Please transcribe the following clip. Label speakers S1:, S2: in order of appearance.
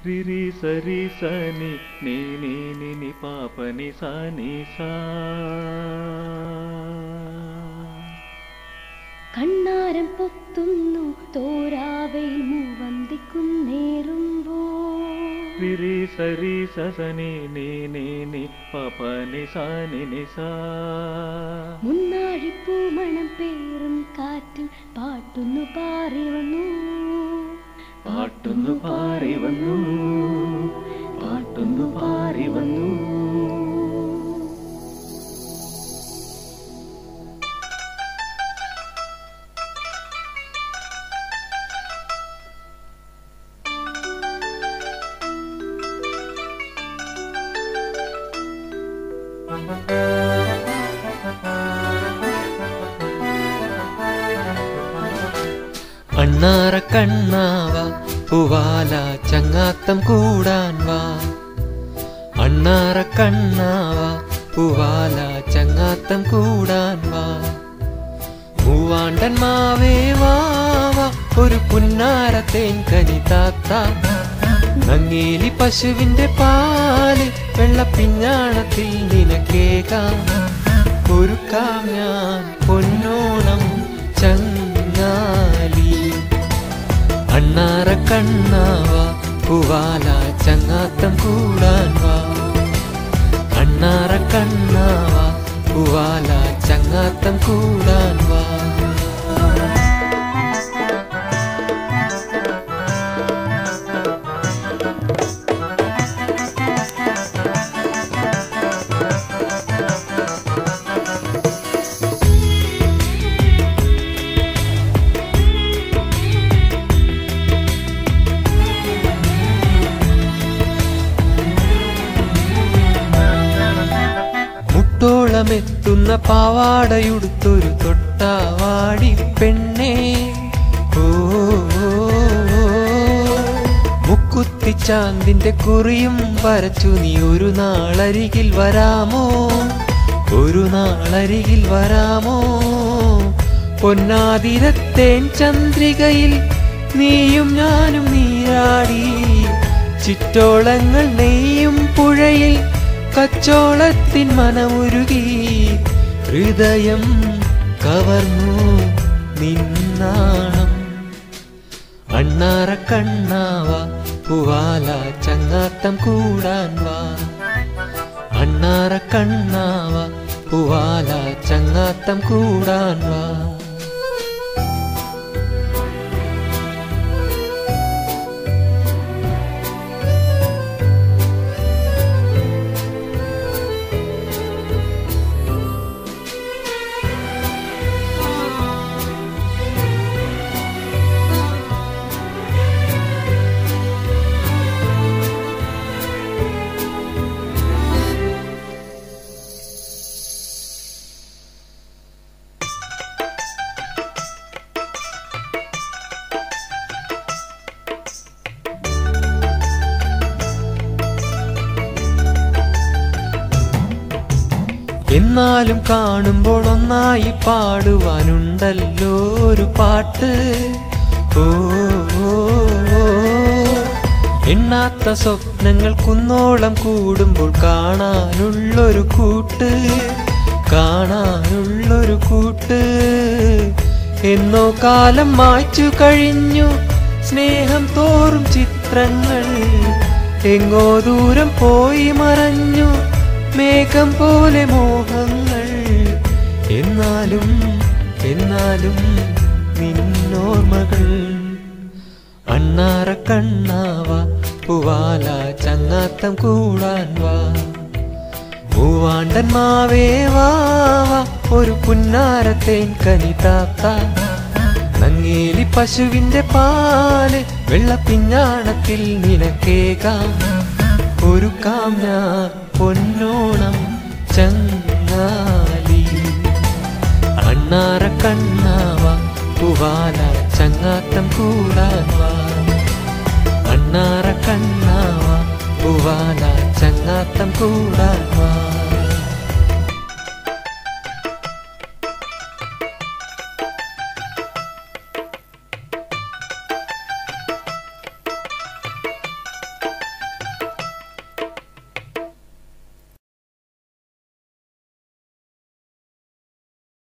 S1: రిరి సరి సని నీ నీ ని ని పాప ని సా ని సా
S2: കണ്ണാരം പൊത്തുന്നു തോരാവയിൽ മൂവന്തിക്കുന്നേറുമ്പോ
S1: రిరి సరి సని నీ నీ ని పాప ని సా ని ని సా
S2: മുന്നാഴിപ്പൂ മണം പേറും കാറ്റിൽ പാട്ടുന്നു പാറി വന്നു
S1: പാട്ടുന്നു പാറി വന്നു പാട്ടുന്നു പാറി വന്നു
S3: അണ്ണാറ കണ്ണാവ പൂവാല ചങ്ങാത്തം കൂടാൻ വാ അണ്ണാറ കണ്ണാവ പൂവാല ചങ്ങാത്തം കൂടാൻ വാ മൂവാണ്ടൻ മാവേ വാവ ഒരു പുന്നാര തേൻ കനി താത്ത നങ്ങേലി പശുവിന്റെ പാല് വെള്ളപ്പിഞ്ഞാണത്തിൽ നിനക്കേകാം ഒരുക്കാം ഞാൻ പൊന്നോണം ചങ്ങാലി അണ്ണാറ കണ്ണാവ പൂവാല ചങ്ങാത്തം കൂടാൻ വാ അണ്ണാറ കണ്ണാവ പൂവാല ചങ്ങാത്തം കൂടാൻ വാ മുട്ടോളമെത്തുന്ന പാവാടയുടുത്തൊരു തൊട്ടാവാടി പെണ്ണേ ഓ മുക്കുത്തിച്ചാന്തിന്റെ കുറിയും വരച്ചു നീ ഒരു നാളരികിൽ വരാമോ ഒരു നാളരികിൽ വരാമോ പൊന്നാതിരത്തേൻ ചന്ദ്രികയിൽ നീയും ഞാനും നീരാടി ചിറ്റോളങ്ങൾ നെയ്യും പുഴയിൽ കച്ചോളത്തിൻ മനമുരുകി ഹൃദയം കവർന്നു നിന്നാണം അണ്ണാറ കണ്ണാവ പൂവാല ചങ്ങാത്തം കൂടാൻ വാ അണ്ണാറ കണ്ണാവ പൂവാല ചങ്ങാത്തം കൂടാൻ വാ എന്നാലും കാണുമ്പോൾ ഒന്നായി പാടുവാനുണ്ടല്ലോ ഒരു പാട്ട് ഓ ഓ, ഓ. എണ്ണാത്ത സ്വപ്നങ്ങൾ കുന്നോളം കൂടുമ്പോൾ കാണാനുള്ളൊരു കൂട്ട് കാണാനുള്ളൊരു കൂട്ട് എന്നോ കാലം മായ്ച്ചു കഴിഞ്ഞു സ്നേഹം തോറും ചിത്രങ്ങൾ എങ്ങോ ദൂരം പോയി മറഞ്ഞു മേഘം പോലെ മോഹങ്ങൾ എന്നാലും എന്നാലും നിന്നോർമ്മകൾ അണ്ണാറ കണ്ണാവ പൂവാല ചങ്ങാത്തം കൂടാൻ വാ മൂവാണ്ടൻ മാവേ വാവ ഒരു പുന്നാരത്തേൻ കനിതാത്ത നങ്ങേലി പശുവിന്റെ പാല് വെള്ളപ്പിഞ്ഞാണത്തിൽ നിനക്കേകാം ഒരുക്കാം ഞാൻ പൊന്നോണം ചങ്ങാലി അണ്ണാറ കണ്ണാവ പൂവാല ചങ്ങാത്തം കൂടാൻ വാ അണ്ണാറ കണ്ണാവ പൂവാല ചങ്ങാത്തം കൂടാൻ വാ